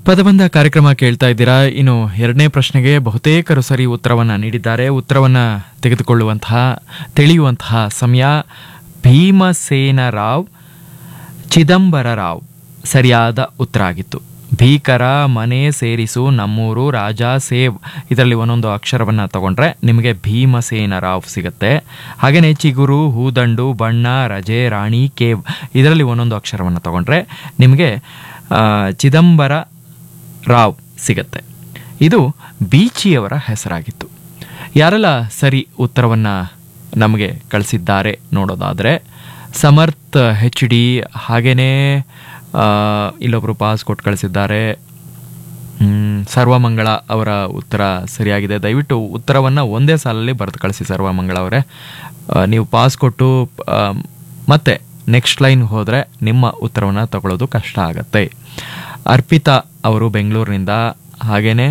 ಪದಬಂಧ ಕಾರ್ಯಕ್ರಮ ಕೇಳ್ತಾ ಇದ್ದೀರಾ ಇನ್ನು ಎರಡನೇ ಪ್ರಶ್ನೆಗೆ ಬಹುತೇಕರು ಸರಿ ಉತ್ತರವನ್ನು ನೀಡಿದ್ದಾರೆ ಉತ್ತರವನ್ನು ತೆಗೆದುಕೊಳ್ಳುವಂತಹ ತಿಳಿಯುವಂತಹ ಸಮಯ ಭೀಮಸೇನ ರಾವ್ ಚಿದಂಬರ ರಾವ್ ಸರಿಯಾದ ಉತ್ತರ ಆಗಿತ್ತು ಭೀಕರ ಮನೆ ಸೇರಿಸು ನಮ್ಮೂರು ರಾಜ ಸೇವ್ ಇದರಲ್ಲಿ ಒಂದೊಂದು ಅಕ್ಷರವನ್ನು ತಗೊಂಡ್ರೆ ನಿಮಗೆ ಭೀಮಸೇನ ರಾವ್ ಸಿಗುತ್ತೆ ಹಾಗೆಯೇ ಚಿಗುರು ಹೂದಂಡು ಬಣ್ಣ ರಜೆ ರಾಣಿ ಕೇವ್ ಇದರಲ್ಲಿ ಒಂದೊಂದು ಅಕ್ಷರವನ್ನು ತಗೊಂಡ್ರೆ ನಿಮಗೆ ಆ, ಚಿದಂಬರ ರಾವ್ ಸಿಗತ್ತೆ ಇದು ಬೀಚಿಯವರ ಹೆಸರಾಗಿತ್ತು ಯಾರೆಲ್ಲ ಸರಿ ಉತ್ತರವನ್ನು ನಮಗೆ ಕಳಿಸಿದ್ದಾರೆ ನೋಡೋದಾದರೆ ಸಮರ್ಥ್ ಹೆಚ್ ಡಿ ಹಾಗೆಯೇ ಇಲ್ಲೊಬ್ಬರು ಪಾಸ್ ಕೊಟ್ಟು ಕಳಿಸಿದ್ದಾರೆ ಹ್ಮ್, ಸರ್ವಮಂಗಳ ಅವರ ಉತ್ತರ ಸರಿಯಾಗಿದೆ ದಯವಿಟ್ಟು ಉತ್ತರವನ್ನು ಒಂದೇ ಸಾಲಲ್ಲಿ ಬರೆದು ಕಳಿಸಿ ಸರ್ವಮಂಗಳ ಅವರೇ ಆ, ನೀವು ಪಾಸ್ ಕೊಟ್ಟು ಆ, ಮತ್ತೆ ನೆಕ್ಸ್ಟ್ ಲೈನ್ ಹೋದರೆ ನಿಮ್ಮ ಉತ್ತರವನ್ನು ತಗೊಳ್ಳೋದು ಕಷ್ಟ ಆಗತ್ತೆ ಅರ್ಪಿತಾ ಅವರು ಬೆಂಗಳೂರಿನಿಂದ ಹಾಗೆಯೇ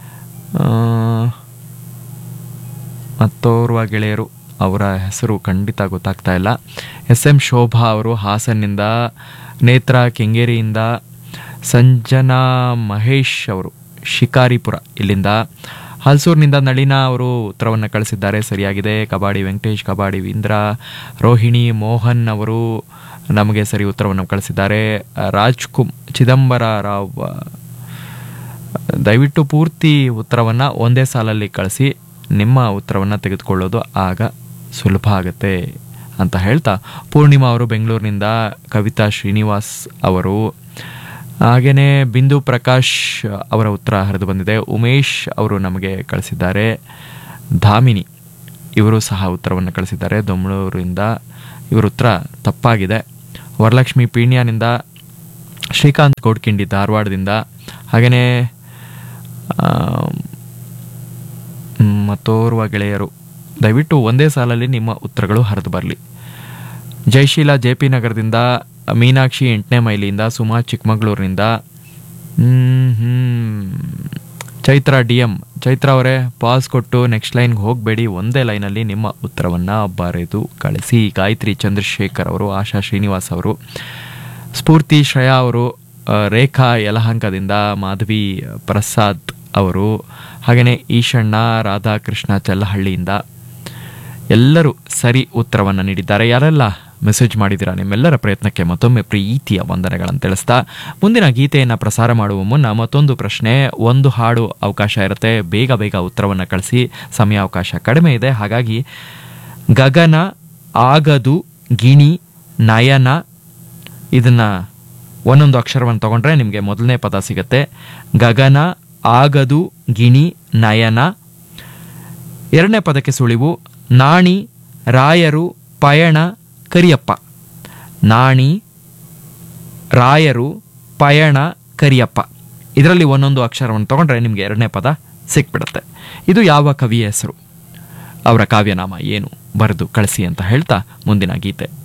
ಮತ್ತೋರ್ವ ಗೆಳೆಯರು ಅವರ ಹೆಸರು ಖಂಡಿತ ಗೊತ್ತಾಗ್ತಾ ಇಲ್ಲ ಎಸ್ ಎಂ ಶೋಭಾ ಅವರು ಹಾಸನ್ನಿಂದ ನೇತ್ರ ಕೆಂಗೇರಿಯಿಂದ ಸಂಜನಾ ಮಹೇಶ್ ಅವರು ಶಿಕಾರಿಪುರ ಇಲ್ಲಿಂದ ಹಲ್ಸೂರಿನಿಂದ ನಳಿನಾ ಅವರು ಉತ್ತರವನ್ನು ಕಳಿಸಿದ್ದಾರೆ ಸರಿಯಾಗಿದೆ ಕಬಾಡಿ ವೆಂಕಟೇಶ್ ಕಬಾಡಿ ವೀಂದ್ರ ರೋಹಿಣಿ ಮೋಹನ್ ಅವರು ನಮಗೆ ಸರಿ ಉತ್ತರವನ್ನು ಕಳಿಸಿದ್ದಾರೆ ರಾಜ್ಕುಮ್ ಚಿದಂಬರ ರಾವ್ ದಯವಿಟ್ಟು ಪೂರ್ತಿ ಉತ್ತರವನ್ನು ಒಂದೇ ಸಾಲಲ್ಲಿ ಕಳಿಸಿ ನಿಮ್ಮ ಉತ್ತರವನ್ನು ತೆಗೆದುಕೊಳ್ಳೋದು ಆಗ ಸುಲಭ ಆಗುತ್ತೆ ಅಂತ ಹೇಳ್ತಾ ಪೂರ್ಣಿಮಾ ಅವರು ಬೆಂಗಳೂರಿನಿಂದ ಕವಿತಾ ಶ್ರೀನಿವಾಸ್ ಅವರು ಹಾಗೆಯೇ ಬಿಂದು ಪ್ರಕಾಶ್ ಅವರ ಉತ್ತರ ಹರಿದು ಬಂದಿದೆ ಉಮೇಶ್ ಅವರು ನಮಗೆ ಕಳಿಸಿದ್ದಾರೆ ಧಾಮಿನಿ ಇವರು ಸಹ ಉತ್ತರವನ್ನು ಕಳಿಸಿದ್ದಾರೆ ದೊಂಗಳೂರಿಂದ ಇವರ ಉತ್ತರ ತಪ್ಪಾಗಿದೆ ವರಲಕ್ಷ್ಮಿ ಪೀಣ್ಯನಿಂದ ಶ್ರೀಕಾಂತ್ ಗೋಡ್ಕಿಂಡಿ ಧಾರವಾಡದಿಂದ ಹಾಗೆಯೇ ಮತ್ತೋರ್ವ ಗೆಳೆಯರು ದಯವಿಟ್ಟು ಒಂದೇ ಸಾಲಲ್ಲಿ ನಿಮ್ಮ ಉತ್ತರಗಳು ಹರಿದು ಬರಲಿ ಜಯಶೀಲ ಜೆ ಪಿ ನಗರದಿಂದ ಮೀನಾಕ್ಷಿ ಎಂಟನೇ ಮೈಲಿಯಿಂದ ಸುಮಾ ಚಿಕ್ಕಮಗಳೂರಿನಿಂದ ಹ್ಮ್, ಹ್ಮ್. ಚೈತ್ರ ಡಿ ಎಂ ಚೈತ್ರ ಅವರೇ ಪಾಸ್ ಕೊಟ್ಟು ನೆಕ್ಸ್ಟ್ ಲೈನ್ಗೆ ಹೋಗಬೇಡಿ ಒಂದೇ ಲೈನಲ್ಲಿ ನಿಮ್ಮ ಉತ್ತರವನ್ನು ಬರೆದು ಕಳಿಸಿ ಗಾಯತ್ರಿ ಚಂದ್ರಶೇಖರ್ ಅವರು ಆಶಾ ಶ್ರೀನಿವಾಸ್ ಅವರು ಸ್ಫೂರ್ತಿ ಶ್ರೇಯಾ ಅವರು ಆ, ರೇಖಾ ಯಲಹಂಕದಿಂದ ಮಾಧವಿ ಪ್ರಸಾದ್ ಅವರು ಹಾಗೆಯೇ ಈಶಣ್ಣ ರಾಧಾಕೃಷ್ಣ ಚಲ್ಲಹಳ್ಳಿಯಿಂದ ಎಲ್ಲರೂ ಸರಿ ಉತ್ತರವನ್ನು ನೀಡಿದ್ದಾರೆ ಯಾರೆಲ್ಲ ಮೆಸೇಜ್ ಮಾಡಿದ್ದೀರಾ ನಿಮ್ಮೆಲ್ಲರ ಪ್ರಯತ್ನಕ್ಕೆ ಮತ್ತೊಮ್ಮೆ ಪ್ರೀತಿಯ ವಂದನೆಗಳನ್ನು ತಿಳಿಸ್ತಾ ಮುಂದಿನ ಗೀತೆಯನ್ನು ಪ್ರಸಾರ ಮಾಡುವ ಮುನ್ನ ಮತ್ತೊಂದು ಪ್ರಶ್ನೆ ಒಂದು ಹಾಡು ಅವಕಾಶ ಇರುತ್ತೆ ಬೇಗ ಬೇಗ ಉತ್ತರವನ್ನು ಕಳಿಸಿ ಸಮಯಾವಕಾಶ ಕಡಿಮೆ ಇದೆ ಹಾಗಾಗಿ ಗಗನ ಆಗದು ಗಿಣಿ ನಯನ ಇದನ್ನ ಒಂದೊಂದು ಅಕ್ಷರವನ್ನು ತಗೊಂಡ್ರೆ ನಿಮಗೆ ಮೊದಲನೇ ಪದ ಸಿಗುತ್ತೆ ಗಗನ ಆಗದು ಗಿಣಿ ನಯನ ಎರಡನೇ ಪದಕ್ಕೆ ಸುಳಿವು ನಾಣಿ ರಾಯರು ಪಯಣ ಕರಿಯಪ್ಪ ನಾಣಿ ರಾಯರು ಪಯಣ ಕರಿಯಪ್ಪ ಇದರಲ್ಲಿ ಒಂದೊಂದು ಅಕ್ಷರವನ್ನು ತಗೊಂಡ್ರೆ ನಿಮಗೆ ಎರಡನೇ ಪದ ಸಿಕ್ಬಿಡುತ್ತೆ ಇದು ಯಾವ ಕವಿಯ ಹೆಸರು ಅವರ ಕಾವ್ಯನಾಮ ಏನು ಬರೆದು ಕಳಿಸಿ ಅಂತ ಹೇಳ್ತಾ ಮುಂದಿನ ಗೀತೆ